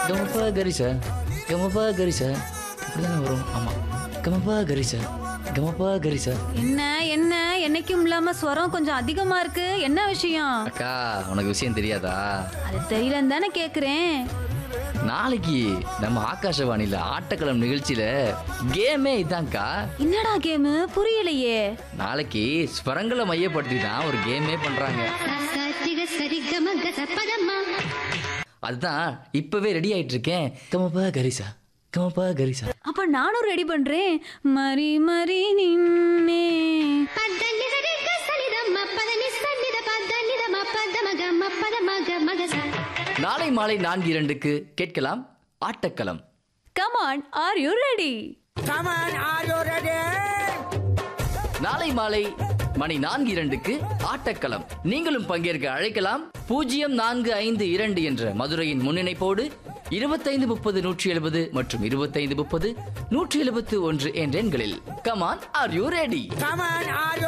கமப்பா கரிசா கமப்பா கரிசா இப்படிதானே வரும் ஆமா கமப்பா கரிசா கமப்பா கரிசா என்ன என்ன என்னைக்கும் இல்லாம ஸ்வரம் கொஞ்சம் அதிகமா இருக்கு என்ன விஷயம் அக்கா உனக்கு விஷயம் தெரியாதா அது தெரியலன்னு தானே கேக்குறேன் நாளைக்கு நம்ம ஆகாஷவாணியில ஆட்டக்களம் நிகழ்ச்சியில கேமே இதான்க்கா என்னடா கேமு புரியலையே நாளைக்கு ஸ்வரங்களை மையப்படுத்தி தான் ஒரு கேமே பண்றாங்க அதுதான் இப்பவே ரெடி ஆயிட்டு இருக்கேன் கமப்பா கரிசா கமப்பா கரிசா அப்ப நானும் ரெடி பண்றேன் மரி மரி நின்னே நாளை மாலை நான்கு இரண்டுக்கு கேட்கலாம் ஆட்டக்களம் கமான் ஆர் யூ ரெடி நாளை மாலை மணி நான்கு இரண்டுக்கு ஆட்டக்களம் நீங்களும் பங்கேற்க அழைக்கலாம் பூஜ்ஜியம் நான்கு ஐந்து இரண்டு என்ற மதுரையின் முன்னிணைப்போடு இருபத்தைந்து முப்பது நூற்றி எழுபது மற்றும் இருபத்தைந்து முப்பது நூற்றி எழுபத்து ஒன்று என்ற எண்களில் கமான் ஆர் யூ ரெடி